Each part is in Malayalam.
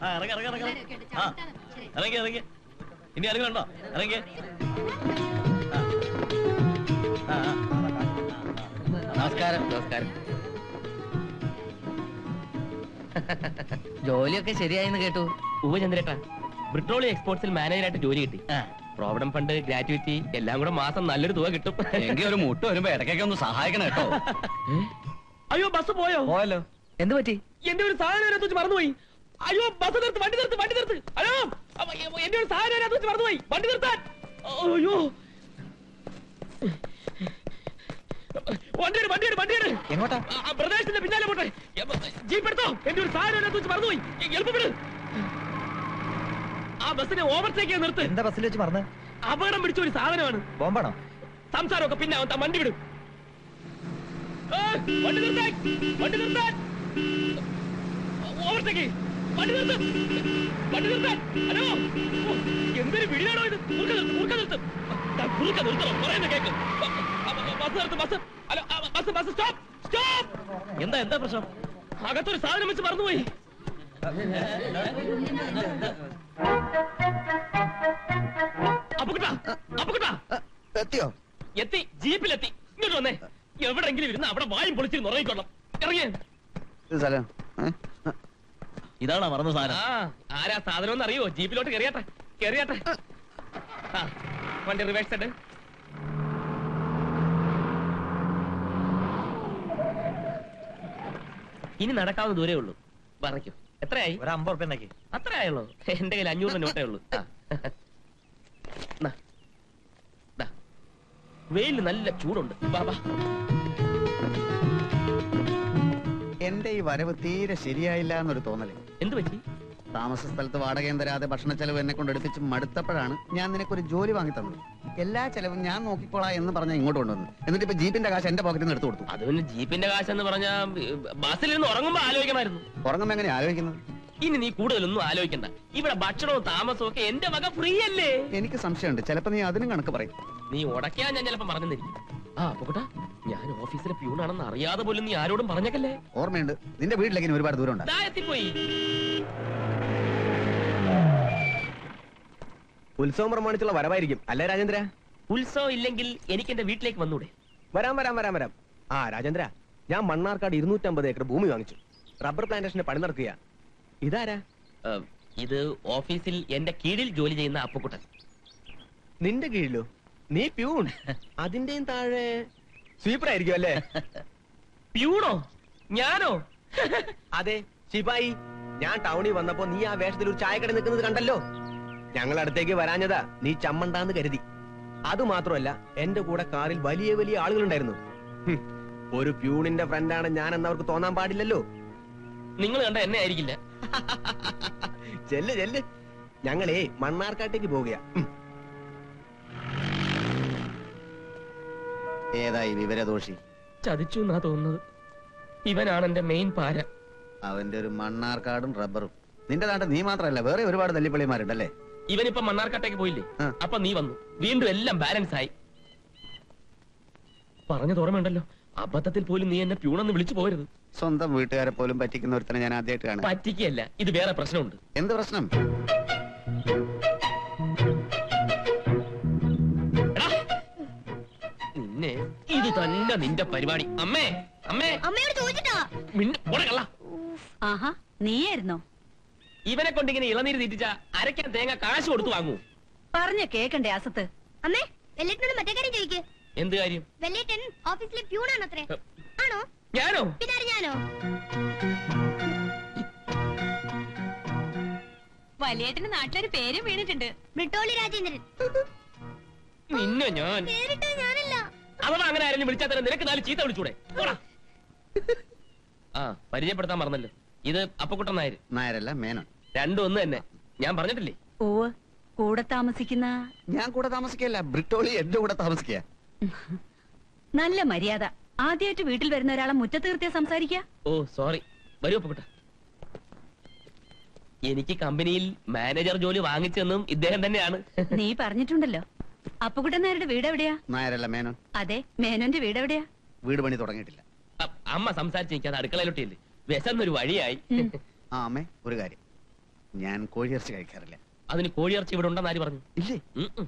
ആ ഇറങ്ങി ഇറങ്ങി ഇറങ്ങി ആ ഇറങ്ങി ഇറങ്ങി ഇനി ഇറങ്ങുന്നുണ്ടോ ഇറങ്ങി ആ. ആ, ആ. നമസ്കാരം നമസ്കാരം ജോലിയൊക്കെ ശരിയായെന്ന് കേട്ടു ഉപചന്ദ്രേട്ടാ ബ്രിട്ടോളി എക്സ്പോർട്സിൽ മാനേജറായിട്ട് ജോലി കിട്ടി ആ. പ്രോവിഡന്റ് ഫണ്ട് ഗ്രാറ്റുവിറ്റി എല്ലാം കൂടെ മാസം നല്ലൊരു തുക കിട്ടും എങ്കിൽ ഒരു മുട്ട് വരുമ്പോ ഇടയ്ക്കൊക്കെ ഒന്ന് സഹായിക്കണം കേട്ടോ അയ്യോ ബസ് പോയോ പോയല്ലോ എന്ത് പറ്റി എന്റെ ഒരു സാധനം അതിനകത്ത് വെച്ച് മറന്നുപോയി അയ്യോ ബസ് നിർത്ത് വണ്ടി നിർത്ത് വണ്ടി നിർത്ത് അയ്യോ അപ്പ, എന്റെ ഒരു സാധനം അതിനകത്ത് വെച്ച് മറന്നുപോയി വണ്ടി നിർത്താൻ അയ്യോ വണ്ടിയുടെ വണ്ടിയുടെ വണ്ടിയുടെ എങ്ങോട്ടാ പ്രദേശത്തിന്റെ പിന്നാലെ പോട്ടെ ജീപ്പ് എടുത്തോ എന്റെ ഒരു സാധനം അതിനകത്ത് വെച്ച് മറന്നുപോയി എളുപ്പപ്പെട് ആ ബസ്സിനെ ഓവർടേക്ക് ചെയ്യാൻ നിർത്ത് എന്താ ബസ്സിൽ വെച്ച് മറന്ന് അപകടം പിടിച്ച ഒരു സാധനമാണ് ബോംബാണോ സംസാരമൊക്കെ പിന്നെ അവൻ താൻ വണ്ടി വിടും ഏയ്, വണ്ടി നിർത്താൻ വണ്ടി നിർത്താൻ ഓവർടേക്ക് വണ്ടി നിർത്ത് വണ്ടി നിർത്താൻ ഹലോ ഓ, എന്തൊരു വിളിയാണോ ഇത് കുറുക്ക നിർത്ത് കുറുക്ക നിർത്ത് ദാ, കുറുക്ക നിർത്തണം പറയുന്ന കേക്ക് ബ- ബ- ബസ് നിർത്ത് ബസ് ഹലോ ആ, ബസ് ബസ് സ്റ്റോപ്പ് സ്റ്റോപ്പ് എന്താ എന്താ പ്രശ്നം അകത്തൊരു സാധനം വെച്ച് മറന്നുപോയി അപ്പുക്കുട്ടാ അപ്പുക്കുട്ടാ എത്തിയോ എത്തി ജീപ്പിലെത്തി ഇങ്ങോട്ട് വന്നേ എവിടെങ്കിലും ഇരുന്ന് അവിടെ വായും പൊളിച്ചിരുന്ന് ഉറങ്ങിക്കൊള്ളാം ഇറങ്ങിയേ സ്ഥലം ഇതാണോ മറന്ന സാധനം ആ ആരാ സാധനം ഒന്ന് അറിയോ ജീപ്പിലോട്ട് കയറിയാട്ടെ കയറിയാട്ടെ ആ വണ്ടി റിവേഴ്സ് ഇട് ഇനി നടക്കാവുന്ന ദൂരേ ഉള്ളൂ പറയ്ക്കും എത്രയായി ഒരു അമ്പത് ഉറുപ്പ്യ ഉണ്ടാക്കി അത്ര ആയുള്ളൂ എന്റെ കയ്യിൽ അഞ്ഞൂറ് നോട്ടേ ഉള്ളൂ ആ. നാ. ദാ. വെയിലിന് നല്ല ചൂടുണ്ട് വാ വാ എന്റെ ഈ വരവ് തീരെ ശരിയായില്ല എന്നൊരു തോന്നല് എന്ത് പറ്റി താമസ സ്ഥലത്ത് വാടകയും തരാതെ ഭക്ഷണ ചെലവ് എന്നെ കൊണ്ട് എടുപ്പിച്ച് മടുത്തപ്പോഴാണ് ഞാൻ നിനക്കൊരു ജോലി വാങ്ങി തന്നത് എല്ലാ ചെലവും ഞാൻ നോക്കിക്കോളാം എന്ന് പറഞ്ഞ ഇങ്ങോട്ട് കൊണ്ടുവന്നു എന്നിട്ട് ഇപ്പൊ ജീപ്പിന്റെ കാശ് എന്റെ പോക്കറ്റിൽ നിന്ന് എടുത്തു കൊടുത്തു അത് പിന്നെ ജീപ്പിന്റെ കാശെന്ന് പറഞ്ഞാ ബസ്സിലിരുന്ന് ഉറങ്ങുമ്പോ ആലോചിക്കണമായിരുന്നു ഉറങ്ങുമ്പോ എങ്ങനെ ആലോചിക്കുന്നത് ഇനി നീ കൂടുതലൊന്നും ആലോചിക്കണ്ട ഇവിടെ ഭക്ഷണവും താമസവും ഒക്കെ എന്റെ വക ഫ്രീ അല്ലേ എനിക്ക് സംശയമുണ്ട് ചിലപ്പോ നീ അതിനും കണക്ക് പറയും നീ ഉടക്കാൻ ഞാൻ ചിലപ്പോ പറഞ്ഞിരിക്കും ആ പൊക്കട്ടാ ഞാൻ ഓഫീസിലെ പ്യൂണാണെന്ന് അറിയാതെ പോലും നീ ആരോടും പറഞ്ഞേക്കല്ലേ ഓർമ്മയുണ്ട് നിന്റെ വീട്ടിലേക്ക് ഇനി ഒരുപാട് ദൂരം ഉണ്ട് ദാ എത്തിപ്പോയി ഉത്സവം പ്രമാണിച്ചുള്ള വരവായിരിക്കും അല്ലേ രാജേന്ദ്ര ഉത്സവം ഇല്ലെങ്കിൽ എനിക്ക് എന്റെ വീട്ടിലേക്ക് വന്നൂടെ വരാം വരാം വരാം വരാം ആ രാജേന്ദ്ര ഞാൻ മണ്ണാർക്കാട് ഇരുന്നൂറ്റമ്പത് ഏക്കർ ഭൂമി വാങ്ങിച്ചു റബ്ബർ പ്ലാന്റേഷന്റെ പണി നടക്കുക ഇതാരാ ഏ, ഇത് ഓഫീസിൽ എന്റെ കീഴിൽ ജോലി ചെയ്യുന്ന അപ്പുക്കുട്ടൻ നിന്റെ കീഴിലോ നീ പ്യൂൺ അതിന്റെയും താഴെ സ്വീപ്പർ ആയിരിക്കും അല്ലേ പ്യൂണോ ഞാനോ അതെ ശിപായി ഞാൻ ടൗണിൽ വന്നപ്പോ നീ ആ വേഷത്തിൽ ഒരു ചായക്കട നിൽക്കുന്നത് കണ്ടല്ലോ ഞങ്ങൾ അടുത്തേക്ക് വരാഞ്ഞതാ നീ ചമ്മണ്ടാന്ന് കരുതി അത് മാത്രമല്ല എന്റെ കൂടെ കാറിൽ വലിയ വലിയ ആളുകളുണ്ടായിരുന്നു ഹും, ഒരു പ്യൂണിന്റെ ഫ്രണ്ടാണ് ഞാൻ എന്നവർക്ക് തോന്നാൻ പാടില്ലല്ലോ നിങ്ങൾ കണ്ട എന്നെ ആയിരിക്കില്ല ചെല്ല് ചെല്ല് ഞങ്ങളേ മണ്ണാർക്കാട്ടേക്ക് പോവുകയാ ഉം. ഏതായി വിവരദോഷി ചതിച്ചു എന്നാ തോന്നുന്നത് ഇവനാണ് എന്റെ മെയിൻ പാര അവന്റെ ഒരു മണ്ണാർക്കാടും റബ്ബറും നിന്റെ നാട്ടിൽ നീ മാത്രമല്ല വേറെ ഒരുപാട് തല്ലിപ്പള്ളിമാരുണ്ടല്ലേ ഇവനിപ്പോ മണ്ണാർക്കാട്ടേക്ക് പോയില്ലേ ആ. അപ്പൊ നീ വന്നു വീണ്ടും എല്ലാം ബാലൻസ് ആയി പറഞ്ഞത് ഓർമ്മയുണ്ടല്ലോ അബദ്ധത്തിൽ പോലും നീ എന്നെ പ്യൂണെന്ന് വിളിച്ചു പോകരുത് സ്വന്തം വീട്ടുകാരെ പോലും പറ്റിക്കുന്ന ഒരുത്തനെ ഞാൻ ആദ്യമായിട്ട് കാണാം പറ്റിക്കല്ല ഇത് വേറെ പ്രശ്നമുണ്ട് എന്ത് പ്രശ്നം എടാ, നിന്നെ ഇത് തന്നെ നിന്റെ പരിപാടി അമ്മേ അമ്മേ അമ്മയോട് ചോദിച്ചിട്ടാ മിണ്ട പോടെ കള്ള ആഹാ നീയായിരുന്നോ ഇവനെ കൊണ്ട് ഇങ്ങനെ ഇളനീര് തീറ്റിച്ച അരയ്ക്കാൻ തേങ്ങ കാശ് കൊടുത്തു വാങ്ങൂ പറഞ്ഞ കേക്കണ്ടേ അസത്ത് അമ്മേ വെല്ലേട്ടനോട് മറ്റേ കാര്യം ചോദിക്ക് എന്ത് കാര്യം വെല്ലേട്ടൻ ഓഫീസിലെ പ്യൂണാണ് അത്രേ ആണോ ഞാനോ പിന്നെ ആര് ഞാനോ വലിയേട്ടന് നാട്ടിലൊരു പേരും വീണിട്ടുണ്ട് ബ്രിട്ടോളി രാജേന്ദ്രൻ നിന്നെ ഞാൻ പേരിട്ടോ ഞാനല്ല അഥവാ അങ്ങനെ ആരെങ്കിലും വിളിച്ചാൽ തന്നെ നിനക്ക് നാല് ചീത്ത വിളിച്ചൂടെ പോടാ. ആ പരിചയപ്പെടുത്താൻ മറന്നല്ലോ ഇത് അപ്പക്കുട്ടൻ നായർ നായരല്ല മേനോൻ രണ്ടും ഒന്ന് തന്നെ ഞാൻ പറഞ്ഞിട്ടില്ലേ ഓവ് കൂടെ താമസിക്കുന്ന ഞാൻ കൂടെ താമസിക്കല്ല ബ്രിട്ടോളി എന്റെ കൂടെ താമസിക്കുക നല്ല മര്യാദ ആദ്യമായിട്ട് വീട്ടിൽ വരുന്ന ഒരാളെ മുറ്റത്ത് നിർത്തിയ സംസാരിക്ക ഓ സോറി വരൂ അപ്പക്കുട്ട എനിക്ക് കമ്പനിയിൽ മാനേജർ ജോലി വാങ്ങിച്ചെന്നും ഇദ്ദേഹം തന്നെയാണ് നീ പറഞ്ഞിട്ടുണ്ടല്ലോ അപ്പുകുട്ടൻ നായരുടെ വീട് എവിടെയാ നായരല്ല മേനോൻ അതെ മേനോന്റെ വീട് എവിടെയാ വീട് പണി തുടങ്ങിയിട്ടില്ല അ- അമ്മ സംസാരിച്ച് എനിക്ക് അത് അടുക്കളയിലോട്ടില്ലേ വിശന്നൊരു വഴിയായി ഉം. ആ അമ്മേ ഒരു കാര്യം ഞാൻ കോഴിയിറച്ചി കഴിക്കാറില്ല അതിന് കോഴിയിറച്ചി ഇവിടെ ഉണ്ടെന്ന് ആര് പറഞ്ഞു ഇല്ലേ ഉം, ഉം.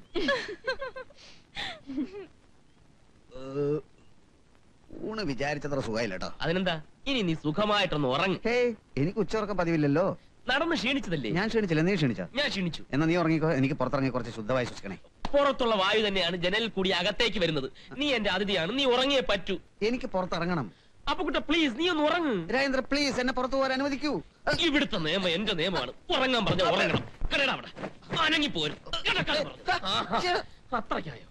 ഏഹ്, ഊണ് വിചാരിച്ചത്ര സുഖമായില്ല കേട്ടോ അതിനെന്താ ഇനി നീ സുഖമായിട്ടൊന്ന് ഉറങ്ങ് ഹേ എനിക്ക് ഉച്ചവർക്കം പതിവില്ലല്ലോ നടന്ന് ക്ഷീണിച്ചതല്ലേ ഞാൻ ക്ഷണിച്ചില്ല നീ ക്ഷണിച്ചോ ഞാൻ ക്ഷീണിച്ചു എന്നാ നീ ഉറങ്ങിക്കോ എനിക്ക് പുറത്തിറങ്ങി കുറച്ച് ശുദ്ധമായി ശ്വസിക്കണേ പുറത്തുള്ള വായു തന്നെയാണ് ജനലിൽ കൂടി അകത്തേക്ക് വരുന്നത് നീ എന്റെ അതിഥിയാണ് നീ ഉറങ്ങിയേ പറ്റൂ എനിക്ക് പുറത്തിറങ്ങണം അപ്പൊ കുട്ട പ്ലീസ് നീ ഒന്ന് ഉറങ്ങ് രാജേന്ദ്ര പ്ലീസ് എന്നെ പുറത്തു പോകാൻ അനുവദിക്കൂ ഇവിടുത്തെ നിയമം എന്റെ നിയമമാണ് ഉറങ്ങാൻ പറഞ്ഞ ഉറങ്ങണം കിടടാ അവിടെ അനങ്ങി പോരും കിടക്കാൻ പറഞ്ഞു. ആഹാ. അത്രയ്ക്കായോ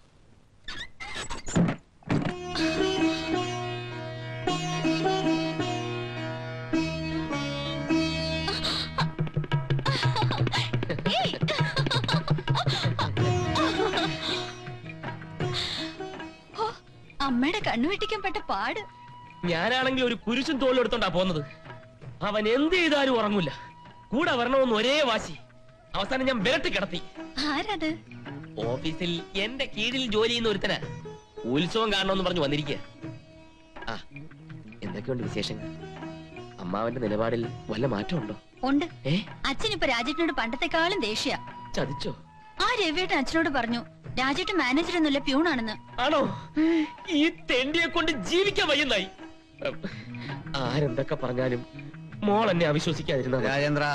അമ്മയുടെ കണ്ണു വെട്ടിക്കപ്പെട്ട പാട് ഞാനാണെങ്കിൽ ഒരു കുരിശും തോലും എടുത്തോണ്ടാ പോകുന്നത് അവൻ എന്ത് ചെയ്താലും ഉറങ്ങൂല കൂടെ വരണമെന്ന് ഒരേ വാശി അവസാനം ഞാൻ വിരട്ടി കിടത്തി ആരത് ഓഫീസിൽ എന്റെ കീഴിൽ ജോലി ചെയ്യുന്ന ഒരുത്തനാ ഉത്സവം കാണണമെന്ന് പറഞ്ഞു വന്നിരിക്കുക ആ എന്തൊക്കെയുണ്ട് വിശേഷങ്ങൾ അമ്മാവന്റെ നിലപാടിൽ വല്ല മാറ്റമുണ്ടോ ഉണ്ട് ഏ അച്ഛനിപ്പോ രാജേട്ടനോട് പണ്ടത്തെക്കാളും ദേഷ്യ ചതിച്ചോ ആ രവിയേട്ടൻ അച്ഛനോട് പറഞ്ഞു രാജേട്ടൻ മാനേജർ ഒന്നുമില്ല പ്യൂണാണെന്ന് ആണോ ഈ തെണ്ടിയെ കൊണ്ട് ജീവിക്കാൻ വയ്യുന്നായി ആരെന്തൊക്കെ പറഞ്ഞാലും മോൾ എന്നെ അവിശ്വസിക്കാതിരുന്ന രാജേന്ദ്ര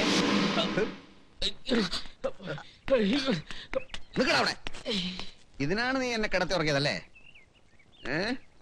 നിക്കടാ അവിടെ ഇതിനാണ് നീ എന്നെ കിടത്തി ഉറക്കിയതല്ലേ ഏ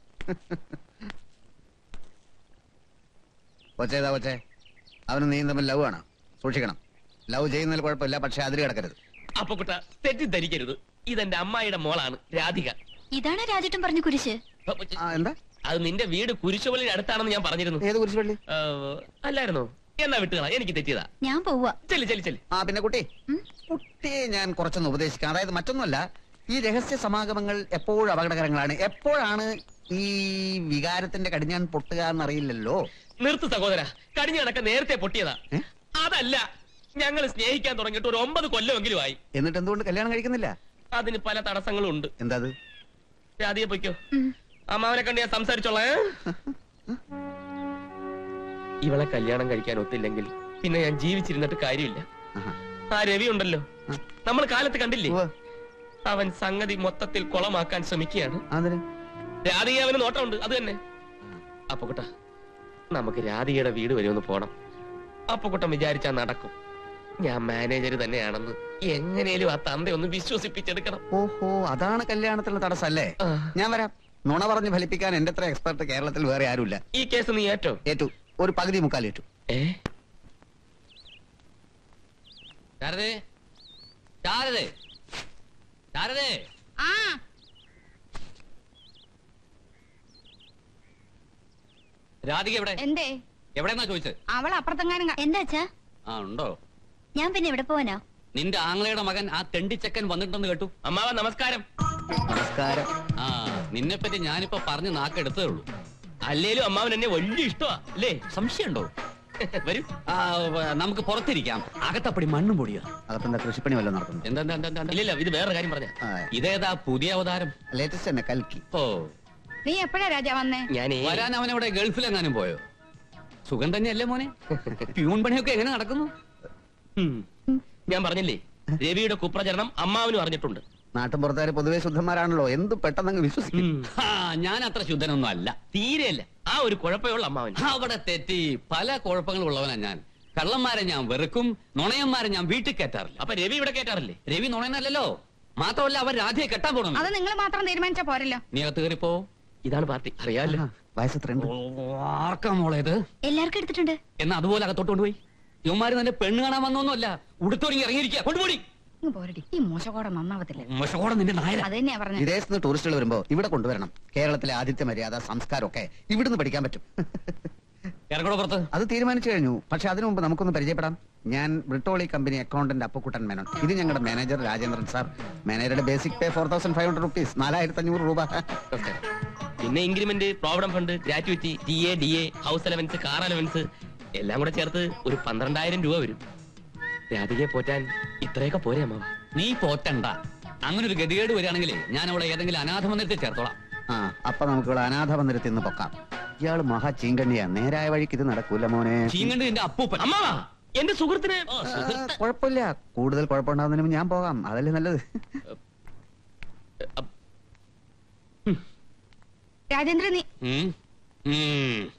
കൊച്ചേതാ കൊച്ചേ അവന് നീ തമ്മിൽ ലവ് ആണ് സൂക്ഷിക്കണം ലവ് ചെയ്യുന്നതിൽ കുഴപ്പമില്ല പക്ഷെ അതിൽ കിടക്കരുത് അപ്പൊ കുട്ട തെറ്റിദ്ധരിക്കരുത് ഇതെന്റെ അമ്മായിയുടെ മോളാണ് രാധിക ഇതാണ് രാജേട്ടൻ പറഞ്ഞ കുരിശ് ആ എന്താ അത് നിന്റെ വീട് കുരിശുപള്ളിയുടെ അടുത്താണെന്ന് ഞാൻ പറഞ്ഞിരുന്നു ഏത് കുരിശ് പള്ളി ആ, അല്ലായിരുന്നോ എന്നാ വിട്ടുകളാ എനിക്ക് തെറ്റിയതാ ഞാൻ പോവാ ചെല്ലി ചെല്ലി ചെല്ലി ആ പിന്നെ കുട്ടി ഉം? കുട്ടിയെ ഞാൻ കുറച്ചൊന്ന് ഉപദേശിക്കാം അതായത് മറ്റൊന്നുമല്ല ഈ രഹസ്യ സമാഗമങ്ങൾ എപ്പോഴും അപകടകരങ്ങളാണ് എപ്പോഴാണ് ഈ വികാരത്തിന്റെ കടിഞ്ഞാൻ പൊട്ടുക എന്നറിയില്ലല്ലോ നിർത്ത് സഹോദര കടിഞ്ഞ കണക്ക് നേരത്തെ പൊട്ടിയതാ ഏ? അതല്ല ഞങ്ങൾ സ്നേഹിക്കാൻ തുടങ്ങിയിട്ട് ഒരു ഒമ്പത് കൊല്ലമെങ്കിലും ആയി എന്നിട്ട് എന്തുകൊണ്ട് കല്യാണം കഴിക്കുന്നില്ല അതിന് പല തടസ്സങ്ങളും ഉണ്ട് എന്താ അത് രാധിയെ പൊയ്ക്കോ ഉം. അമ്മാവനെ കണ്ട് ഞാൻ സംസാരിച്ചോളേ ഇവളെ കല്യാണം കഴിക്കാൻ ഒത്തില്ലെങ്കിൽ പിന്നെ ഞാൻ ജീവിച്ചിരുന്നിട്ട് കാര്യമില്ല ആഹാ. ആ രവി ഉണ്ടല്ലോ നമ്മൾ കാലത്ത് കണ്ടില്ലേ ഉവ്വ്. അവൻ സംഗതി മൊത്തത്തിൽ കുളമാക്കാൻ ശ്രമിക്കുകയാണ് അതിന് രാധിക അവന് നോട്ടമുണ്ട് അത് തന്നെ അപ്പൊ കുട്ട നമുക്ക് രാധികയുടെ വീട് വരെ ഒന്ന് പോണം അപ്പൊ കുട്ടൻ വിചാരിച്ചാ നടക്കും ഞാൻ മാനേജർ തന്നെയാണെന്ന് എങ്ങനെയും ആ തന്ത ഒന്ന് വിശ്വസിപ്പിച്ചെടുക്കണം ഓഹോ അതാണ് കല്യാണത്തിനുള്ള തടസ്സല്ലേ ആ. ഞാൻ വരാം നുണ പറഞ്ഞ് ഫലിപ്പിക്കാൻ എന്റെ അത്ര എക്സ്പെർട്ട് കേരളത്തിൽ വേറെ ആരുമില്ല ഈ കേസ് നീ ഏറ്റോ ഏറ്റു ഒരു പകുതി മുക്കാൽ ഏറ്റു ഏ ശാരദേ ശാരദേ ശാരദേ രാധിക എവിടെ എന്തേ എവിടെന്നാ ചോദിച്ചത് അവൾ അപ്പുറത്തെങ്ങാനും എന്താ അച്ഛാ ആ ഉണ്ടോ ഞാൻ പിന്നെ എവിടെ പോവാനാ നിന്റെ ആങ്ങളയുടെ മകൻ ആ തെണ്ടിച്ചക്കൻ വന്നിട്ടുണ്ടെന്ന് കേട്ടു അമ്മാവ നമസ്കാരം നമസ്കാരം ആ നിന്നെ പറ്റി ഞാനിപ്പോ പറഞ്ഞ് നാക്കെടുത്തേ ഉള്ളൂ അല്ലേലും അമ്മാവൻ എന്നെ വലിയ ഇഷ്ടമാ അല്ലേ സംശയമുണ്ടോ വരൂ ആ വ- നമുക്ക് പുറത്തിരിക്കാം അകത്തപ്പടി മണ്ണും പൊടിയോ അകത്തെന്താ കൃഷിപ്പണി വല്ലതും നടക്കുന്നു എന്താ എന്താ, എന്താ, എന്താ? ഇല്ലില്ല ഇത് വേറെ കാര്യം പറഞ്ഞ ഇതേതാ പുതിയ അവതാരം ലേറ്റസ്റ്റ് തന്നെ കൽക്കി ഓ നീ എപ്പോഴാ രാജാ വന്നേ ഞാനേ വരാൻ അവൻ ഇവിടെ ഗൾഫിലെങ്ങാനും പോയോ സുഖം തന്നെയല്ലേ മോനെ പ്യൂൺ പണിയൊക്കെ എങ്ങനെ നടക്കുന്നു ഉം. ഞാൻ പറഞ്ഞില്ലേ രവിയുടെ കുപ്രചരണം അമ്മാവനും അറിഞ്ഞിട്ടുണ്ട് നാട്ടും പുറത്തുകാർ പൊതുവെ ശുദ്ധന്മാരാണല്ലോ എന്ത് പെട്ടെന്ന് വിശ്വസിക്കും ഉം. ഹാ, ഞാൻ അത്ര ശുദ്ധനൊന്നും അല്ല തീരെയല്ല ആ ഒരു കുഴപ്പമുള്ള അമ്മാവൻ അവിടെ തെറ്റി പല കുഴപ്പങ്ങളും ഉള്ളവനാ ഞാൻ കള്ളന്മാരെ ഞാൻ വെറുക്കും നുണയന്മാരെ ഞാൻ വീട്ടിൽ കയറ്റാറില്ല അപ്പൊ രവി ഇവിടെ കേട്ടാറില്ലേ രവി നുണയനല്ലല്ലോ മാത്രമല്ല അവർ രാധയെ കെട്ടാൻ പോകണം അത് നിങ്ങൾ മാത്രം തീരുമാനിച്ചാ പോരല്ലോ നീ അകത്ത് കയറിപ്പോ ഇതാണ് പാർട്ടി അറിയാമല്ലോ വയസ്സെത്രയുണ്ട് ആർക്കാ മോളേത് എല്ലാവർക്കും എടുത്തിട്ടുണ്ട് എന്നാ അതുപോലെ അകത്തോട്ട് കൊണ്ടുപോയി ഇവന്മാര് നിന്റെ പെണ്ണ് കാണാൻ വന്നൊന്നുമല്ല ഉടുത്തൊരുങ്ങി ഇറങ്ങിയിരിക്കുക കൊണ്ടുപോടി ഇങ്ങ് പോരടി ഈ മോശക്കോടെ നന്നാവത്തില്ല മോശക്കോടെ നിന്റെ നായര അത് തന്നെയാ പറഞ്ഞത് വിദേശത്ത് നിന്ന് ടൂറിസ്റ്റുകൾ വരുമ്പോ ഇവിടെ കൊണ്ടുവരണം കേരളത്തിലെ ആദിത്യ മര്യാദ സംസ്കാരമൊക്കെ ഇവിടുന്ന് പഠിക്കാൻ പറ്റും ഇറങ്ങോടെ പുറത്ത് അത് തീരുമാനിച്ചു കഴിഞ്ഞു പക്ഷെ അതിനു മുമ്പ് നമുക്കൊന്ന് പരിചയപ്പെടാം ഞാൻ ബ്രിട്ടോളി കമ്പനി അക്കൗണ്ടന്റ് അപ്പക്കുട്ടൻ മേനോൻ ഇത് ഞങ്ങളുടെ മാനേജർ രാജേന്ദ്രൻ സാർ മാനേജറുടെ basic pay four thousand five hundred rupees നാലായിരത്തി അഞ്ഞൂറ് രൂപ നമസ്കാരം. പിന്നെ increment provident fund gratuity T A D A house allowance car allowance എല്ലാം കൂടെ ചേർത്ത് ഒരു പന്ത്രണ്ടായിരം രൂപ വരും രാധികയെ പോറ്റാൻ ഇത്രയൊക്കെ പോരെ അമ്മാവ നീ പോറ്റണ്ട അങ്ങനെ ഒരു ഗതികേട് വരികയാണെങ്കിൽ ഞാൻ അവളെ ഏതെങ്കിലും അനാഥ മന്ദിരത്തിൽ ചേർത്തോളാം ആ അപ്പൊ നമുക്ക് ഇവിടെ അനാഥ മന്ദിരത്തിൽ നിന്ന് പൊക്കാം ഇയാള് മഹാ ചീങ്കണ്ണിയാ നേരായ വഴിക്ക് ഇത് നടക്കൂല മോനെ ചീങ്ങണ്ട് നിന്റെ അപ്പൂപ്പൻ അമ്മാവ എന്റെ സുഹൃത്തിന് ഓ, ആ, സുഹൃത്ത്. കുഴപ്പമില്ല കൂടുതൽ കുഴപ്പമുണ്ടാകുന്നതിന് മുമ്പ് ഞാൻ പോകാം അതല്ലേ നല്ലത് രാജേന്ദ്രൻ നീ ഉം. ഉം.